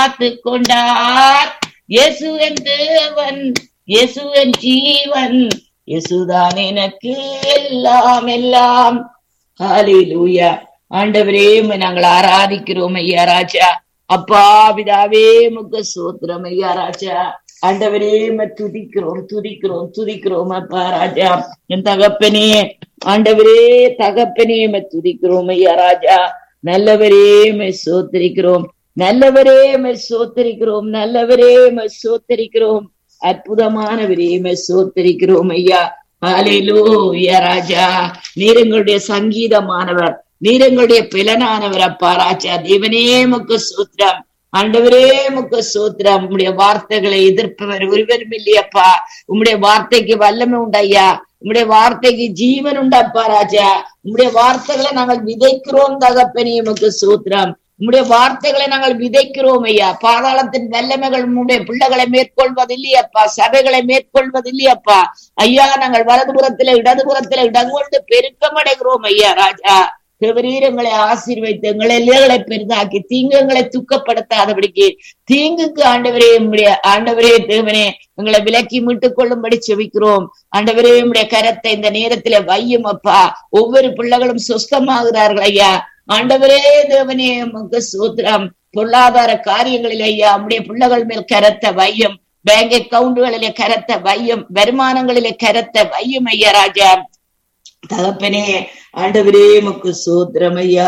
காத்து கொண்டார் இயேசு என் தேவன் இயேசு என் ஜீவன் இயேசுதான் எனக்கு எல்லாம் எல்லாம் ஹalleluya ஆண்டவரே உம்மை நாங்கள் ஆராதிக்கிறோம் ஐயா ராஜா அப்பா பிதாவே முக சோத்திரம் ஐயா ராஜா ஆண்டவரே உம்மை துதிக்கிறோம் துதிக்கிறோம் துதிக்கிறோம் அப்பா ராஜா என் தகப்பனே ஆண்டவரே தகப்பனே உம்மை துதிக்கிறோம் ஐயா ராஜா நல்லவரே உம்மை சோத்தரிக்கிறோம் நல்லவரே உம்மை சோத்தரிக்கிறோம் நல்லவரே உம்மை சோத்தரிக்கிறோம் அற்புதமானவரே உம்மை சோத்தரிக்கிறோம் ஐயா ஹalleluya ராஜா நீர் எங்களுடைய சங்கீதமானவர் நீர் எங்களுடைய பிலனானவர் அப்பா ராஜா தேவனே முக்கு சூத்திரம் ஆண்டவரே முக்கு சூத்திரம் உம்முடைய வார்த்தைகளை எதிர்ப்பவர் ஒருவரும் இல்லையப்பா உம்முடைய வார்த்தைக்கு வல்லமை உண்டையா உம்முடைய வார்த்தைக்கு ஜீவன் உண்டப்பா ராஜா உம்முடைய வார்த்தைகளை நாங்கள் விதைக்கிறோம் தகப்பனே முக்கு சூத்திரம் உம்முடைய வார்த்தைகளை நாங்கள் விதைக்கிறோம் ஐயா பாதாளத்தின் வல்லமைகள் உம்முடைய பிள்ளைகளை மேற்கொள்வது இல்லையப்பா சபைகளை மேற்கொள்வது இல்லையப்பா ஐயா நாங்கள் வலதுபுறத்தில இடதுபுறத்தில இடங்கொண்டு பெருக்கமடைகிறோம் ஐயா ராஜா சிவரீரங்களை ஆசீர்வைத்து எங்களை எல்லைகளை பெரிதாக்கி தீங்குகளை துக்கப்படுத்தாதபடிக்கு தீங்குக்கு ஆண்டவரே உம்முடைய ஆண்டவரே தேவனே எங்களை விலக்கி மீட்டுக் கொள்ளும்படி செவிக்கிறோம் ஆண்டவரே உம்முடைய கரத்தை இந்த நேரத்தில வையும் அப்பா ஒவ்வொரு பிள்ளைகளும் சுஸ்தமாகிறார்கள் ஐயா ஆண்டவரே தேவனே உமக்கு சூத்திரம் பொருளாதார காரியங்களில் ஐயா உம்முடைய பிள்ளைகள் மேல் கரத்த வையும் பேங்க் அக்கவுண்டுகளிலே கரத்த வையும் வருமானங்களிலே கரத்த வையும் ஐயா ராஜா தகப்பனே ஆண்டவரே உமக்கு சூத்திரம் ஐயா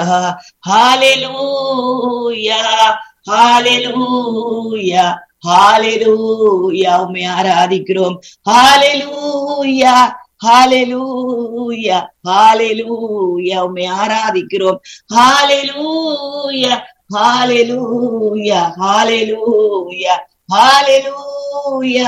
ஹalleluya ஹalleluya ஹalleluya உம்மை ஆராதிக்கிறோம் ஹalleluya ஹalleluya ஹalleluya உம்மை ஆராதிக்கிறோம் ஹalleluya ஹalleluya ஹalleluya ஹalleluya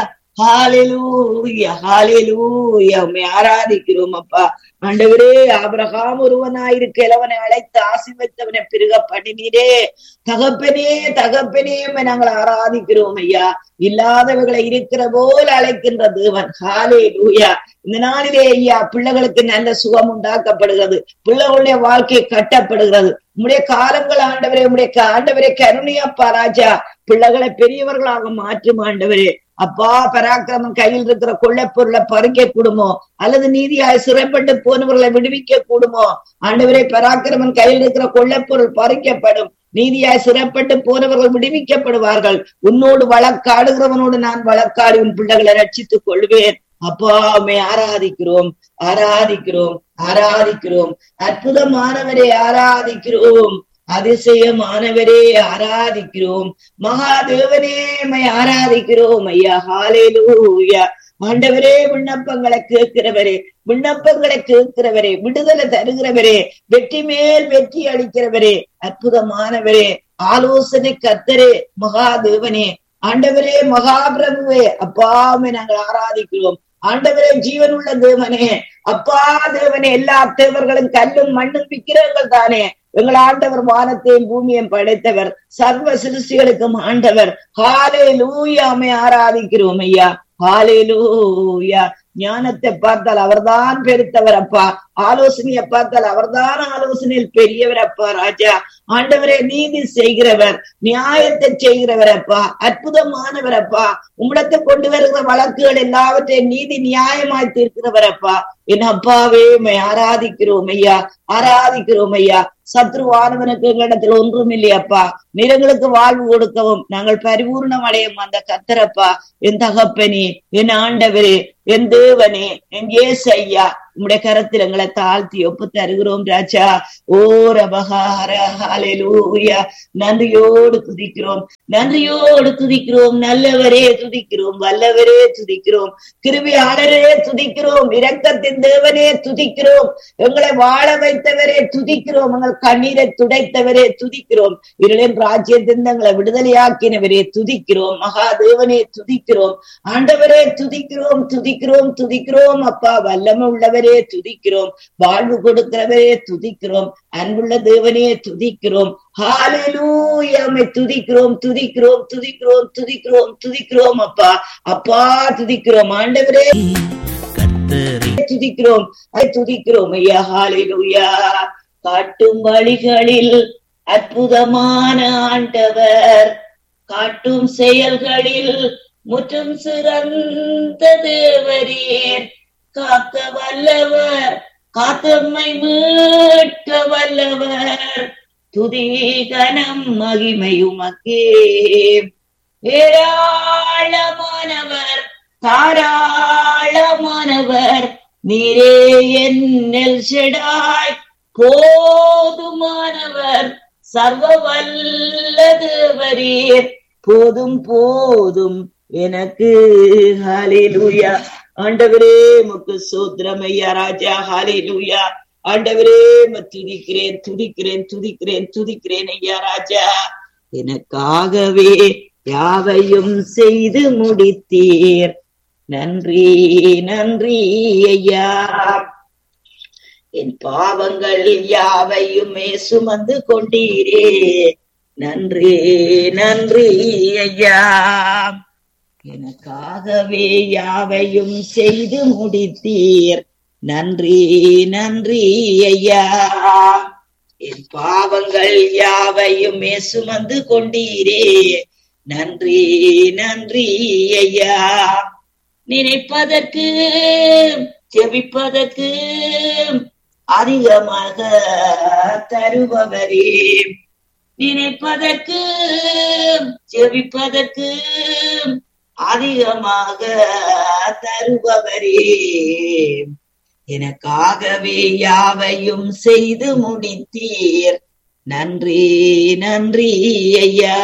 ஹalleluya ஹalleluya உம்மை ஆராதிக்கிறோம் அப்பா ஆண்டவரே ஆபிரகாம் ஒருவனாயிருக்க இளவனை அழைத்து ஆசிர்வத்தவனை பெருக பண்ணினீரே தகப்பனே தகப்பனே உம்மை நாங்கள் ஆராதிக்கிறோம் ஐயா இல்லாதவர்களை இருக்கிற போல அழைக்கின்ற தேவன் ஹாலே லூயா இந்த நாளிலே ஐயா பிள்ளைகளுக்கு நல்ல சுகம் உண்டாக்கப்படுகிறது பிள்ளைகளுடைய வாழ்க்கை கட்டப்படுகிறது உம்முடைய காலங்கள் ஆண்டவரே உம்முடைய ஆண்டவரே கருணையப்பா ராஜா பிள்ளைகளை பெரியவர்களாக மாற்றும் ஆண்டவரே அப்பா பராக்கிரமம் கையில் இருக்கிற கொள்ளைப் பொருளை பறிக்க கூடுமோ அல்லது நீதியாய் சிறைப்பட்டு போனவர்களை விடுவிக்க கூடுமோ ஆண்டவரே பராக்கிரமன் கையில் இருக்கிற கொள்ளைப் பொருள் பறிக்கப்படும் நீதியாய் சிறப்பட்டு போனவர்கள் விடுவிக்கப்படுவார்கள் உன்னோடு வழக்காடுகிறவனோடு நான் வழக்காடி உன் பிள்ளைகளை ரட்சித்துக் கொள்வேன் அப்பா உண்மை ஆராதிக்கிறோம் ஆராதிக்கிறோம் ஆராதிக்கிறோம் அற்புதமானவரை ஆராதிக்கிறோம் அதிசயமானவரே ஆராதிக்கிறோம் மகாதேவனே மை ஆராதிக்கிறோம் ஐயா ஹாலேலூயா ஆண்டவரே விண்ணப்பங்களை கேட்கிறவரே விண்ணப்பங்களை கேட்கிறவரே விடுதலை தருகிறவரே வெற்றி மேல் வெற்றி அளிக்கிறவரே அற்புதமானவரே ஆலோசனை கத்தரே மகாதேவனே ஆண்டவரே மகாபிரபுவே அப்பாவை நாங்கள் ஆராதிக்கிறோம் ஆண்டவரே ஜீவனுள்ள தேவனே அப்பா தேவனே எல்லா தேவர்களும் கல்லும் மண்ணும் விக்கிரங்கள் தானே எங்கள் ஆண்டவர் வானத்தையும் பூமியையும் படைத்தவர் சர்வ சிருஷ்டிகளுக்கும் ஆண்டவர் ஹாலே லூயாமை ஆராதிக்கிறோம் ஐயா ஹாலே லூயா ஞானத்தை பார்த்தால் அவர்தான் பெருத்தவர் அப்பா ஆலோசனையை பார்த்தால் அவர்தான் ஆலோசனையில் பெரியவர் அப்பா ராஜா ஆண்டவரே நீதி செய்கிறவர் நியாயத்தை செய்கிறவர் அப்பா அற்புதமானவர் அப்பா உம்மிடத்தை கொண்டு வருகிற வழக்குகள் எல்லாவற்றையும் நீதி நியாயமாய் தீர்க்கிறவர் அப்பா என் அப்பாவே மை ஆராதிக்கிறோம் ஐயா ஆராதிக்கிறோம் ஐயா சத்ருவானவனுக்கு எங்களிடத்தில் ஒன்றும் இல்லையப்பா நிறங்களுக்கு வாழ்வு கொடுக்கவும் நாங்கள் பரிபூர்ணம் அடையும் அந்த கத்தரப்பா என் தகப்பனே என் ஆண்டவரே என் தேவனே என் ஏசு ஐயா உம்முடைய கரத்தில் எங்களை தாழ்த்தி ஒப்பு தருகிறோம் ராஜா ஓ ரபகாரூயா நன்றியோடு துதிக்கிறோம் நன்றியோடு துதிக்கிறோம் நல்லவரே துதிக்கிறோம் வல்லவரே துதிக்கிறோம் கிருபியாளரே துதிக்கிறோம் இரக்கத்தின் தேவனே துதிக்கிறோம் எங்களை வாழ வைத்தவரே துதிக்கிறோம் எங்கள் கண்ணீரை துடைத்தவரே துதிக்கிறோம் இருளின் ராஜ்யத்தின் எங்களை விடுதலையாக்கினவரே துதிக்கிறோம் மகாதேவனே துதிக்கிறோம் ஆண்டவரே துதிக்கிறோம் துதிக்கிறோம் துதிக்கிறோம் அப்பா வல்லமை உள்ளவரே துதிக்கிறோம் வாழ்வு கொடுக்கிறவரே துதிக்கிறோம் அன்புள்ள தேவனே துதிக்கிறோம் ஹாலூயாமை துதிக்கிறோம் துதிக்கிறோம் துதிக்கிறோம் துதிக்கிறோம் துதிக்கிறோம் அப்பா அப்பா துதிக்கிறோம் ஆண்டவரே கர்த்தரை துதிக்கிறோம் அதை துதிக்கிறோம் ஐயா ஹாலேலூயா காட்டும் வழிகளில் அற்புதமான ஆண்டவர் காட்டும் செயல்களில் முற்றும் சிறந்த தேவரீர் காக்க வல்லவர் காத்தம்மை மீட்க வல்லவர் துதி கனம் மகிமையுமக்கே ஏராளமானவர் தாராளமானவர் நீரே என்னில் செடாய் போதுமானவர் சர்வ வல்லதேவரீர் போதும் போதும் எனக்கு ஹalleluya ஆண்டவரே முக்கு சோத்ரம் ஐயா ராஜா ஹalleluya ஆண்டவரே உம்மை துதிக்கிறேன் துதிக்கிறேன் துதிக்கிறேன் துதிக்கிறேன் ஐயா ராஜா எனக்காகவே யாவையும் செய்து முடித்தீர் நன்றி நன்றி ஐயா என் பாவங்கள் யாவையுமே சுமந்து கொண்டீரே நன்றி நன்றி ஐயா எனக்காகவே யாவையும் செய்து முடித்தீர் நன்றி நன்றி ஐயா என் பாவங்கள் யாவையுமே சுமந்து கொண்டீரே நன்றி நன்றி ஐயா நினைப்பதற்கு ஜெபிப்பதற்கு அதிகமாக தருபவரே நினைப்பதற்கு ஜெபிப்பதற்கு அதிகமாக தருபவரே எனக்காகவே யாவையும் செய்து முடித்தீர் நன்றி நன்றி ஐயா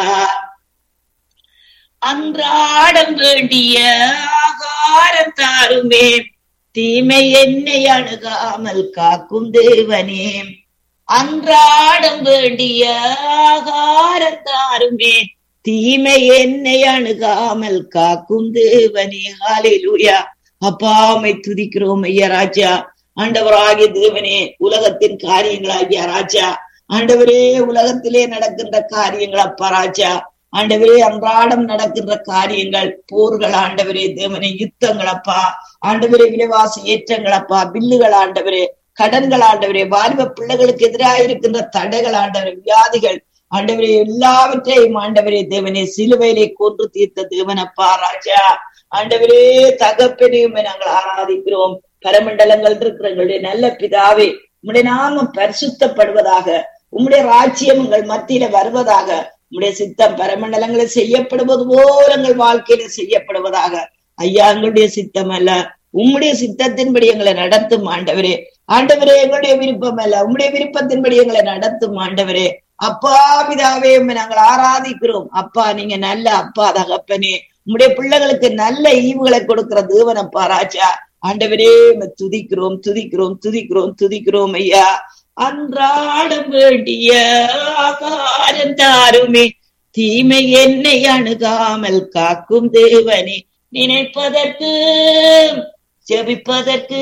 அன்றாடம் வேண்டிய ஆகாரம் தாருமே தீமை என்னை அணுகாமல் காக்கும் தேவனே அன்றாடம் வேண்டிய ஆகாரம் தாருமே தீமை என்னை அணுகாமல் காக்கும் தேவனே ஹalleluya அப்பா உம்மை துதிக்கிறோம் ஐயா ராஜா ஆண்டவராகிய தேவனே உலகத்தின் காரியங்களாகிய ராஜா ஆண்டவரே உலகத்திலே நடக்கின்ற காரியங்கள் அப்பா ராஜா ஆண்டவரே அன்றாடம் நடக்கின்ற காரியங்கள் போர்கள் ஆண்டவரே தேவனே யுத்தங்கள் அப்பா ஆண்டவரே விலைவாசி ஏற்றங்கள் அப்பா பில்லுகள் ஆண்டவரே கடன்கள் ஆண்டவரே வாலிப பிள்ளைகளுக்கு எதிராக இருக்கின்ற தடைகள் ஆண்டவரே வியாதிகள் ஆண்டவரே எல்லாவற்றையும் ஆண்டவரே தேவனே சிலுவையிலே கொன்று தீர்த்த தேவன் அப்பா ராஜா ஆண்டவரே தகப்பனையும் நாங்கள் ஆராதிக்கிறோம் பரமண்டலங்கள் இருக்கிற எங்களுடைய நல்ல பிதாவே உம்முடைய நாமம் பரிசுத்தப்படுவதாக உம்முடைய ராஜ்யம் எங்கள் மத்தியில வருவதாக உம்முடைய சித்தம் பரமண்டலங்களில் செய்யப்படுவது போல எங்கள் வாழ்க்கையில செய்யப்படுவதாக ஐயா எங்களுடைய சித்தம் அல்ல உம்முடைய சித்தத்தின்படி எங்களை நடத்தும் ஆண்டவரே ஆண்டவரே எங்களுடைய விருப்பம் அல்ல உம்முடைய விருப்பத்தின்படி எங்களை நடத்தும் ஆண்டவரே அப்பா பிதாவே உம்மை நாங்கள் ஆராதிக்கிறோம் அப்பா நீங்க நல்ல அப்பா தகப்பனே உம்முடைய பிள்ளைகளுக்கு நல்ல ஈவுகளை கொடுக்கிற தேவன் அப்பா ராஜா ஆண்டவரே உம்மை துதிக்கிறோம் துதிக்கிறோம் துதிக்கிறோம் துதிக்கிறோம் ஐயா அன்றாடம் வேண்டிய ஆகாரம் தாருமே தீமை என்னை அணுகாமல் காக்கும் தேவனே நினைப்பதற்கு ஜெபிப்பதற்கு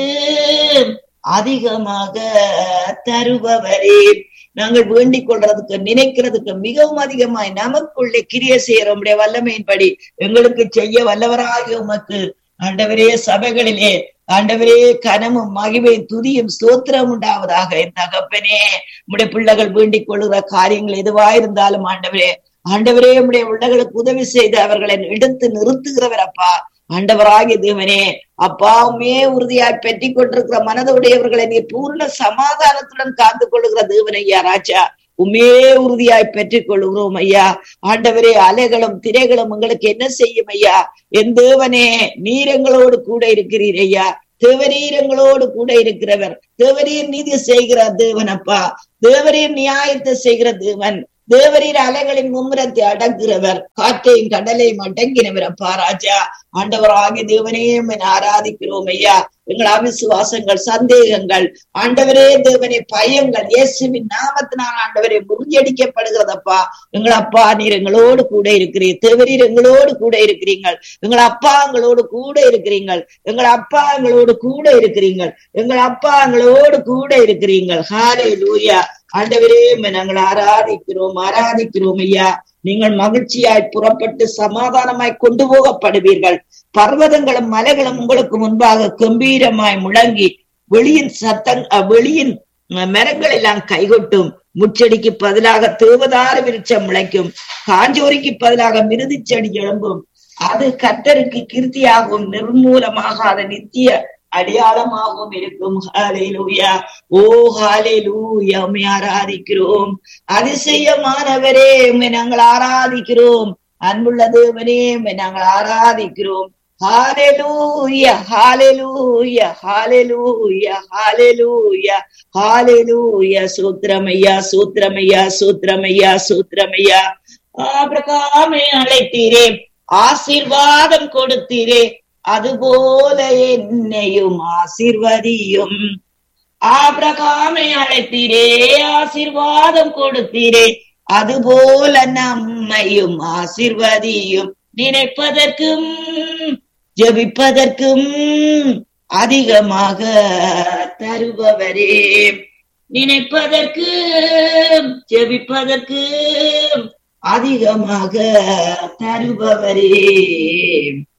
அதிகமாக தருபவரே நாங்கள் வேண்டிக் கொள்றதுக்கு நினைக்கிறதுக்கு மிகவும் அதிகமாய் நமக்குள்ளே கிரிய செய்யற உடைய வல்லமையின்படி எங்களுக்கு செய்ய வல்லவராகிய உமக்கு ஆண்டவரே சபைகளிலே ஆண்டவரே கனமும் மகிமை துதியும் ஸ்தோத்திரம் உண்டாவதாக என் தகப்பனே உடைய பிள்ளைகள் வேண்டிக் கொள்ளுகிற காரியங்கள் எதுவா இருந்தாலும் ஆண்டவரே ஆண்டவரே உடைய பிள்ளைகளுக்கு உதவி செய்து அவர்களை எடுத்து நிறுத்துகிறவர் அப்பா ஆண்டவராகிய தேவனே அப்பாவுமே உறுதியாய் பெற்றி கொண்டிருக்கிற மனதுடையவர்களை நீ பூர்ண சமாதானத்துடன் காத்து கொள்ளுகிற தேவன் ஐயா ராஜா உமே உறுதியாய் பெற்றுக் கொள்கிறோம் ஐயா ஆண்டவரே அலைகளும் திரைகளும் உங்களுக்கு என்ன செய்யும் ஐயா என் தேவனே நீர் எங்களோடு கூட இருக்கிறீர் ஐயா தேவரீர் எங்களோடு கூட இருக்கிறவர் தேவரீர் நீதி செய்கிற தேவன் அப்பா தேவரீர் நியாயத்தை செய்கிற தேவன் தேவரீர் அலைகளின் மும்முரத்தை அடங்குகிறவர் காற்றையும் கடலையும் அடங்கினவர் அப்பா ராஜா ஆண்டவராகிய தேவனையும் ஆராதிக்கிறோம் ஐயா எங்கள் அவிசுவாசங்கள் சந்தேகங்கள் ஆண்டவரே தேவனே பயங்கள் இயேசுவின் நாமத்தினால் ஆண்டவரே முறியடிக்கப்படுகிறதப்பா எங்கள் அப்பா நீர் எங்களோடு கூட இருக்கிறீர் தேவரீர் எங்களோடு கூட இருக்கிறீங்கள் எங்கள் அப்பா எங்களோடு கூட இருக்கிறீங்கள் எங்கள் அப்பா எங்களோடு கூட இருக்கிறீங்கள் எங்கள் அப்பா எங்களோடு கூட இருக்கிறீங்கள் ஹாலே லூயா ஆண்டவரே நாங்கள் ஆராதிக்கிறோம் ஆராதிக்கிறோம் ஐயா நீங்கள் மகிழ்ச்சியாய் புறப்பட்டு சமாதானமாய் கொண்டு போகப்படுவீர்கள் பர்வதங்களும் மலைகளும் உங்களுக்கு முன்பாக கம்பீரமாய் முழங்கி வெளியின் சத்தங் வெளியின் மரங்கள் எல்லாம் கைகொட்டும் முச்செடிக்கு பதிலாக தேவதார விருட்சம் முளைக்கும் காஞ்சோரிக்கு பதிலாக மிருதி செடி எழும்பும் அது கத்தருக்கு கீர்த்தியாகவும் நிர்மூலமாகாத நித்திய அடையாளமாகவும் இருக்கும் ஹalleluya ஓ ஹalleluya உம்மை ஆராதிக்கிறோம் அதிசயமானவரே உம்மை நாங்கள் ஆராதிக்கிறோம் அன்புள்ள தேவனே உம்மை நாங்கள் ஆராதிக்கிறோம் ஹalleluya ஹalleluya ஹalleluya ஹalleluya ஹalleluya சூத்திரமையா சூத்திரமையா சூத்திரமையா சூத்திரமையா ஆபிரகாமை அழைத்தீரே ஆசீர்வாதம் கொடுத்தீரே அதுபோல என்னையும் ஆசீர்வதியும் ஆபிரகாமை அழைத்தீரே ஆசீர்வாதம் கொடுத்தீரே அதுபோல நம்மையும் ஆசீர்வதியும் நினைப்பதற்கும் ஜெபிப்பதற்கும் அதிகமாக தருபவரே நினைப்பதற்கு ஜெபிப்பதற்கு அதிகமாக தருபவரே